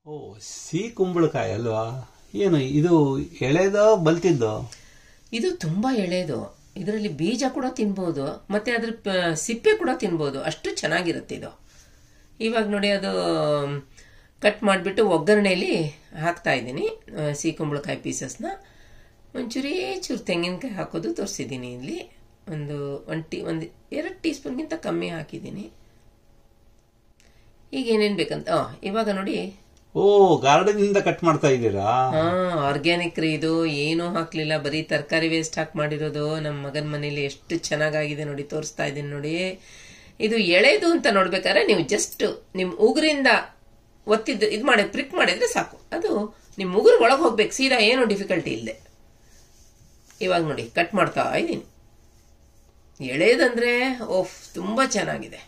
ಓ ಸಿಹಿ ಕುಂಬಳಕಾಯಿ ಅಲ್ವಾ ಏನು ಇದು ಎಳೆದೋ ಬಲ್ತಿದ್ದೋ ಇದು ತುಂಬಾ ಎಳೆದು ಇದರಲ್ಲಿ ಬೀಜ ಕೂಡ ತಿನ್ಬೋದು ಮತ್ತೆ ಅದ್ರ ಪ- ಸಿಪ್ಪೆ ಕೂಡ ತಿನ್ಬೋದು ಅಷ್ಟು ಚೆನ್ನಾಗಿರುತ್ತೆ ಇದು ಇವಾಗ ನೋಡಿ ಅದು ಕಟ್ ಮಾಡಿಬಿಟ್ಟು ಒಗ್ಗರಣೆಯಲ್ಲಿ ಹಾಕ್ತಾ ಇದ್ದೀನಿ ಆ, ಸಿಹಿ ಕುಂಬಳಕಾಯಿ ಪೀಸಸ್ನ ಒಂಚೂರೇ ಚೂರು ತೆಂಗಿನಕಾಯಿ ಹಾಕೋದು ತೋರಿಸಿದ್ದೀನಿ ಇಲ್ಲಿ ಒಂದು ಒಂದು ಟೀ ಒಂದು ಎರಡು ಟೀ ಸ್ಪೂನ್ಗಿಂತ ಕಮ್ಮಿ ಹಾಕಿದ್ದೀನಿ ಈಗ ಏನೇನು ಬೇಕಂತ ಆ, ಇವಾಗ ನೋಡಿ ಓ ಗಾರ್ಡನ್ ಇಂದ ಕಟ್ ಮಾಡ್ತಾ ಇದ್ದೀರಾ ಹಾ ಆರ್ಗ್ಯಾನಿಕ್ ರೀ ಇದು ಏನೂ ಹಾಕ್ಲಿಲ್ಲ ಬರೀ ತರಕಾರಿ ವೇಸ್ಟ್ ಹಾಕಿ ಮಾಡಿರೋದು ನಮ್ಮ ಮಗನ ಮನೇಲಿ ಎಷ್ಟು ಚೆನ್ನಾಗಾಗಿದೆ ನೋಡಿ ತೋರಿಸ್ತಾ ಇದ್ದೀನಿ ನೋಡಿ ಇದು ಎಳೆದು ಅಂತ ನೋಡ್ಬೇಕಾದ್ರೆ ನೀವು ಜಸ್ಟ್ ನಿಮ್ ಉಗುರಿಂದ ಒತ್ತಿದ್ದು ಇದು ಮಾಡಿ ಪ್ರಿಕ್ ಮಾಡಿದ್ರೆ ಸಾಕು ಅದು ನಿಮ್ ಉಗುರು ಒಳಗೆ ಹೋಗ್ಬೇಕು ಸೀದಾ ಏನು ಡಿಫಿಕಲ್ಟಿ ಇಲ್ಲದೆ ಇವಾಗ ನೋಡಿ ಕಟ್ ಮಾಡ್ತಾ ಇದ್ದೀನಿ ಎಳೆದಂದ್ರೆ ಓಫ್ ತುಂಬಾ ಚೆನ್ನಾಗಿದೆ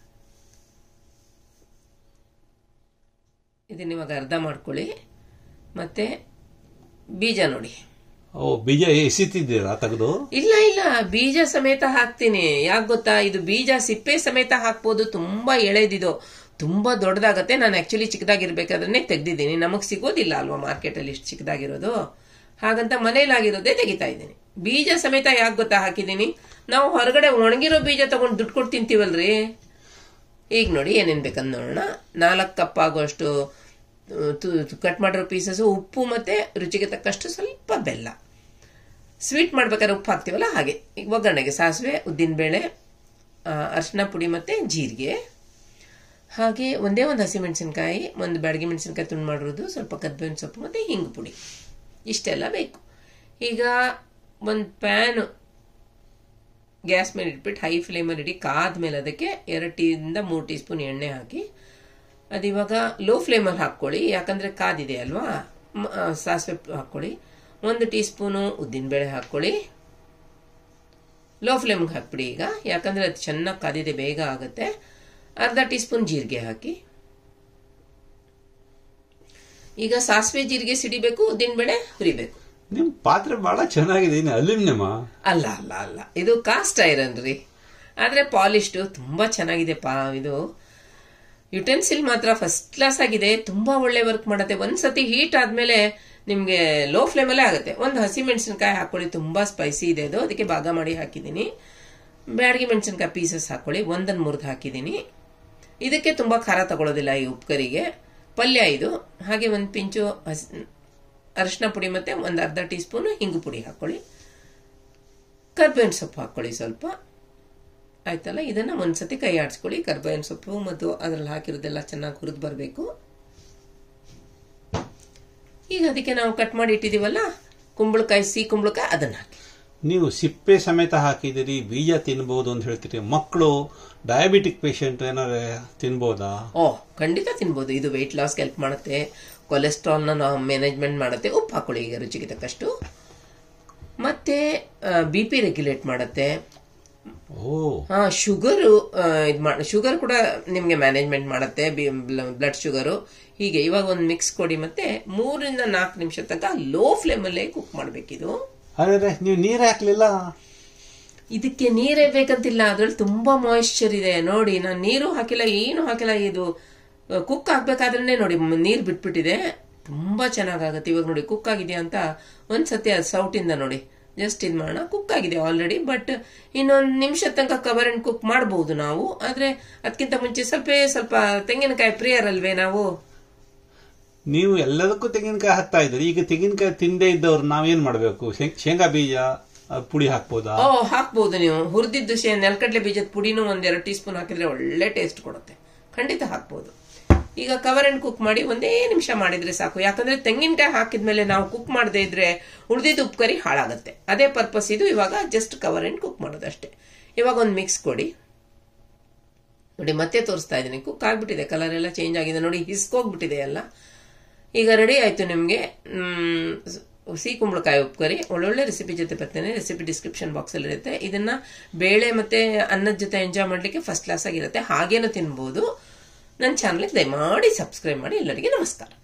ಇದನ್ನ ಇವಾಗ ಅರ್ಧ ಮಾಡ್ಕೊಳ್ಳಿ ಮತ್ತೆ ಬೀಜ ನೋಡಿ ಓ ಬೀಜ ಎಸಿತಿದ್ದೀರಾ ತೆಗೆದು ಇಲ್ಲ ಇಲ್ಲ ಬೀಜ ಸಮೇತ ಹಾಕ್ತೀನಿ ಯಾಕೆ ಗೊತ್ತಾ ಇದು ಬೀಜ ಸಿಪ್ಪೆ ಸಮೇತ ಹಾಕ್ಬೋದು ತುಂಬಾ ಎಳೆದಿದು ತುಂಬಾ ದೊಡ್ಡದಾಗತ್ತೆ ನಾನು ಆಕ್ಚುಲಿ ಚಿಕ್ಕದಾಗಿರ್ಬೇಕಾದ್ರೆ ತೆಗ್ದಿದ್ದೀನಿ ನಮಗ್ ಸಿಗೋದಿಲ್ಲ ಅಲ್ವಾ ಮಾರ್ಕೆಟ್ ಅಲ್ಲಿ ಇಷ್ಟು ಚಿಕ್ಕದಾಗಿರೋದು ಹಾಗಂತ ಮನೇಲಾಗಿರೋದೇ ತೆಗಿತಾ ಇದ್ದೀನಿ ಬೀಜ ಸಮೇತ ಯಾಕೆ ಗೊತ್ತಾ ಹಾಕಿದ್ದೀನಿ ನಾವು ಹೊರಗಡೆ ಒಣಗಿರೋ ಬೀಜ ತಗೊಂಡು ದುಡ್ಡು ಕೊಟ್ಟು ತಿಂತೀವಲ್ರಿ ಈಗ ನೋಡಿ ಏನೇನು ಬೇಕಂತ ನೋಡೋಣ ನಾಲ್ಕು ಕಪ್ ಆಗುವಷ್ಟು ಕಟ್ ಮಾಡಿರೋ ಪೀಸಸ್ ಉಪ್ಪು ಮತ್ತೆ ರುಚಿಗೆ ತಕ್ಕಷ್ಟು ಸ್ವಲ್ಪ ಬೆಲ್ಲ ಸ್ವೀಟ್ ಮಾಡ್ಬೇಕಾದ್ರೆ ಉಪ್ಪು ಹಾಕ್ತೀವಲ್ಲ ಹಾಗೆ ಈಗ ಒಗ್ಗರಣೆಗೆ ಸಾಸಿವೆ ಉದ್ದಿನಬೇಳೆ ಅರಿಶಿನ ಪುಡಿ ಮತ್ತೆ ಜೀರಿಗೆ ಹಾಗೆ ಒಂದೇ ಒಂದು ಹಸಿಮೆಣಸಿನ್ಕಾಯಿ ಒಂದು ಬ್ಯಾಡಗಿ ಮೆಣಸಿನ್ಕಾಯಿ ತುಂಡು ಮಾಡಿರೋದು ಸ್ವಲ್ಪ ಕದ್ಬೇವಿನ ಸೊಪ್ಪು ಮತ್ತೆ ಹಿಂಗು ಪುಡಿ ಇಷ್ಟೆಲ್ಲ ಬೇಕು ಈಗ ಒಂದು ಪ್ಯಾನು ಗ್ಯಾಸ್ ಮೇಲೆ ಇಟ್ಬಿಟ್ಟು ಹೈ ಫ್ಲೇಮಲ್ಲಿ ಇಡಿ ಕಾದ್ಮೇಲೆ ಅದಕ್ಕೆ ಎರಡು ಟೀಯಿಂದ ಮೂರು ಟೀ ಸ್ಪೂನ್ ಎಣ್ಣೆ ಹಾಕಿ ಅದಿವಾಗ ಲೋ ಫ್ಲೇಮಲ್ಲಿ ಹಾಕ್ಕೊಳ್ಳಿ ಯಾಕಂದ್ರೆ ಕಾದಿದೆ ಅಲ್ವಾ ಮ- ಆ, ಸಾಸಿವೆ ಹಾಕ್ಕೊಳ್ಳಿ ಒಂದು ಟೀ ಸ್ಪೂನು ಉದ್ದಿನಬೇಳೆ ಹಾಕ್ಕೊಳ್ಳಿ ಲೋ ಫ್ಲೇಮ್ಗೆ ಹಾಕ್ಬಿಡಿ ಈಗ ಯಾಕಂದ್ರೆ ಅದು ಚೆನ್ನಾಗಿ ಕಾದಿದೆ ಬೇಗ ಆಗುತ್ತೆ ಅರ್ಧ ಟೀ ಸ್ಪೂನ್ ಜೀರಿಗೆ ಹಾಕಿ ಈಗ ಸಾಸಿವೆ ಜೀರಿಗೆ ಸಿಡಿಬೇಕು ಉದ್ದಿನಬೇಳೆ ಹುರಿಬೇಕು ನಿಮ್ ಪಾತ್ರೆ ಬಹಳ ಚೆನ್ನಾಗಿದೆ ಇನ್ನು ಅಲ್ಯೂಮಿನಿಯಮ ಅಲ್ಲ ಅಲ್ಲ ಅಲ್ಲ ಇದು ಕಾಸ್ಟ್ ಐರನ್ ರೀ ಆದ್ರೆ ಪಾಲಿಶ್ಡ್ ತುಂಬಾ ಚೆನ್ನಾಗಿದೆ ಪಾ ಇದು ಯುಟೆನ್ಸಿಲ್ ಮಾತ್ರ ಫಸ್ಟ್ ಕ್ಲಾಸ್ ಆಗಿದೆ ತುಂಬಾ ಒಳ್ಳೆ ವರ್ಕ್ ಮಾಡುತ್ತೆ ಒಂದ್ಸತಿ ಹೀಟ್ ಆದ್ಮೇಲೆ ನಿಮ್ಗೆ ಲೋ ಫ್ಲೇಮಲ್ಲೇ ಆಗುತ್ತೆ ಒಂದು ಹಸಿ ಮೆಣಸಿನಕಾಯಿ ಹಾಕೊಳ್ಳಿ ತುಂಬಾ ಸ್ಪೈಸಿ ಇದೆ ಅದು ಅದಕ್ಕೆ ಭಾಗ ಮಾಡಿ ಹಾಕಿದ್ದೀನಿ ಬ್ಯಾಡಗಿ ಮೆಣಸಿನಕಾಯಿ ಪೀಸಸ್ ಹಾಕೊಳ್ಳಿ ಒಂದನ್ನು ಮುರಿದು ಹಾಕಿದ್ದೀನಿ ಇದಕ್ಕೆ ತುಂಬಾ ಖಾರ ತಗೊಳ್ಳೋದಿಲ್ಲ ಈ ಉಪ್ಕರಿಗೆ ಪಲ್ಯ ಇದು ಹಾಗೆ ಒಂದು ಪಿಂಚು ಹಸಿ ಅರಿಶಿನ ಪುಡಿ ಮತ್ತೆ ಒಂದು ಅರ್ಧ ಟೀ ಸ್ಪೂನ್ ಹಿಂಗು ಪುಡಿ ಹಾಕೊಳ್ಳಿ ಕರ್ಬೇವಿನ ಸೊಪ್ಪು ಹಾಕೊಳ್ಳಿ ಸ್ವಲ್ಪ ಆಯ್ತಲ್ಲ ಇದನ್ನ ಒಂದ್ಸತಿ ಕೈ ಆಡಿಸ್ಕೊಳ್ಳಿ ಕರ್ಬೇವಿನ ಸೊಪ್ಪು ಮತ್ತು ಅದ್ರಲ್ಲಿ ಹಾಕಿರೋದೆಲ್ಲ ಚೆನ್ನಾಗಿ ಹುರಿದು ಬರಬೇಕು ಈಗ ಅದಕ್ಕೆ ನಾವು ಕಟ್ ಮಾಡಿ ಇಟ್ಟಿದೀವಲ್ಲ ಕುಂಬಳಕಾಯಿ ಸಿಹಿ ಕುಂಬಳಕಾಯಿ ಅದನ್ನ ಹಾಕಿ ನೀವು ಸಿಪ್ಪೆ ಸಮೇತ ಹಾಕಿದಿರಿ ಬೀಜ ತಿನ್ಬಹುದು ಅಂತ ಹೇಳ್ತೀರಿ ಮಕ್ಕಳು ಡಯಾಬಿಟಿಕ್ ಪೇಷಂಟ್ ಏನಾರ ತಿನ್ಬೋದಾ ಓ ಖಂಡಿತ ತಿನ್ಬೋದು ಇದು ವೆಯ್ಟ್ ಲಾಸ್ಗೆ ಹೆಲ್ಪ್ ಮಾಡುತ್ತೆ ಕೊಲೆಸ್ಟ್ರಾಲ್ನ ನಾವು ಮ್ಯಾನೇಜ್ಮೆಂಟ್ ಮಾಡುತ್ತೆ ಉಪ್ಪು ಹಾಕೊಳ್ಳಿ ಈಗ ರುಚಿಗೆ ತಕ್ಕಷ್ಟು ಮತ್ತೆ ಬಿ ಪಿ ರೆಗ್ಯುಲೇಟ್ ಮಾಡುತ್ತೆ ಓ ಹಾ ಶುಗರು ಇದು ಮಾಡಿ ಶುಗರ್ ಕೂಡ ನಿಮಗೆ ಮ್ಯಾನೇಜ್ಮೆಂಟ್ ಮಾಡುತ್ತೆ ಬ್ಲಡ್ ಶುಗರು ಹೀಗೆ ಇವಾಗ ಒಂದು ಮಿಕ್ಸ್ ಕೊಡಿ ಮತ್ತೆ ಮೂರಿಂದ ನಾಲ್ಕು ನಿಮಿಷ ತನಕ ಲೋ ಫ್ಲೇಮಲ್ಲೇ ಕುಕ್ ಮಾಡಬೇಕಿದು ಅರೆ ನೀವು ನೀರ್ ಹಾಕ್ಲಿಲ್ಲ ಇದಕ್ಕೆ ನೀರೇ ಬೇಕಂತಿಲ್ಲ ಅದ್ರಲ್ಲಿ ತುಂಬಾ ಮಾಯಿಶ್ಚರ್ ಇದೆ ನೋಡಿ ನಾನು ನೀರು ಹಾಕಿಲ್ಲ ಏನು ಹಾಕಿಲ್ಲ ಇದು ಕುಕ್ ಆಗ್ಬೇಕಾದ್ರೆ ನೋಡಿ ಮ್- ನೀರ್ ಬಿಟ್ಬಿಟ್ಟಿದೆ ತುಂಬಾ ಚೆನ್ನಾಗಾಗತ್ತೆ ಇವಾಗ ನೋಡಿ ಕುಕ್ ಆಗಿದೆಯಾ ಅಂತ ಒಂದ್ಸತಿ ಅದು ಸೌಟಿಂದ ನೋಡಿ ಜಸ್ಟ್ ಇದು ಮಾಡೋಣ ಕುಕ್ ಆಗಿದೆ ಆಲ್ರೆಡಿ ಬಟ್ ಇನ್ನೊಂದು ನಿಮಿಷ ತನಕ ಕವರ್ ಅಂಡ್ ಕುಕ್ ಮಾಡಬಹುದು ನಾವು ಆದ್ರೆ ಅದಕ್ಕಿಂತ ಮುಂಚೆ ಸ್ವಲ್ಪ ಸ್ವಲ್ಪ ತೆಂಗಿನಕಾಯಿ ಪ್ರಿಯರ್ ಅಲ್ವೇ ನಾವು ನೀವು ಎಲ್ಲದಕ್ಕೂ ತೆಂಗಿನಕಾಯಿ ಹಾಕ್ತಾ ಇದ್ರಿ ಈಗ ತೆಂಗಿನಕಾಯಿ ತಿಂದೇ ಇದ್ದವ್ರು ನಾವೇನ್ ಮಾಡ್ಬೇಕು ಶೇ- ಶೇಂಗಾ ಬೀಜ ಆ, ಪುಡಿ ಹಾಕ್ಬೋದಾ ಓ ಹಾಕ್ಬೋದು ನೀವು ಹುರಿದಿದ್ದು ಶೇ ನೆಲಕಡಲೆ ಬೀಜದ ಪುಡಿನೂ ಒಂದೆರಡು ಟೀ ಸ್ಪೂನ್ ಹಾಕಿದ್ರೆ ಒಳ್ಳೆ ಟೇಸ್ಟ್ ಕೊಡುತ್ತೆ ಖಂಡಿತ ಹಾಕ್ಬೋದು ಈಗ ಕವರ್ ಅಂಡ್ ಕುಕ್ ಮಾಡಿ ಒಂದೇ ನಿಮಿಷ ಮಾಡಿದ್ರೆ ಸಾಕು ಯಾಕಂದ್ರೆ ತೆಂಗಿನಕಾಯಿ ಹಾಕಿದ್ಮೇಲೆ ನಾವು ಕುಕ್ ಮಾಡದೇ ಇದ್ರೆ ಉಳಿದಿದ್ದು ಉಪ್ಕರಿ ಹಾಳಾಗುತ್ತೆ ಅದೇ ಪರ್ಪಸ್ ಇದು ಇವಾಗ ಜಸ್ಟ್ ಕವರ್ ಅಂಡ್ ಕುಕ್ ಮಾಡೋದಷ್ಟೇ ಇವಾಗ ಒಂದು ಮಿಕ್ಸ್ ಕೊಡಿ ನೋಡಿ ಮತ್ತೆ ತೋರಿಸ್ತಾ ಇದ್ದೀನಿ ಕುಕ್ ಆಗ್ಬಿಟ್ಟಿದೆ ಕಲರ್ ಎಲ್ಲ ಚೇಂಜ್ ಆಗಿದೆ ನೋಡಿ ಹಿಸ್ಕೋಗ್ಬಿಟ್ಟಿದೆ ಎಲ್ಲ ಈಗ ರೆಡಿ ಆಯ್ತು ನಿಮಗೆ ಸಿಹಿ ಕುಂಬಳಕಾಯಿ ಉಪ್ಕರಿ ಒಳ್ಳೊಳ್ಳೆ ರೆಸಿಪಿ ಜೊತೆ ಬರ್ತೇನೆ ರೆಸಿಪಿ ಡಿಸ್ಕ್ರಿಪ್ಷನ್ ಬಾಕ್ಸ್ ಅಲ್ಲಿ ಇರುತ್ತೆ ಇದನ್ನ ಬೇಳೆ ಮತ್ತೆ ಅನ್ನದ ಜೊತೆ ಎಂಜಾಯ್ ಮಾಡ್ಲಿಕ್ಕೆ ಫಸ್ಟ್ ಕ್ಲಾಸ್ ಆಗಿರುತ್ತೆ ಹಾಗೇನು ತಿನ್ಬೋದು ನನ್ನ ಚಾನಲ್ಗೆ ದಯಮಾಡಿ ಸಬ್ಸ್ಕ್ರೈಬ್ ಮಾಡಿ ಎಲ್ಲರಿಗೆ ನಮಸ್ಕಾರ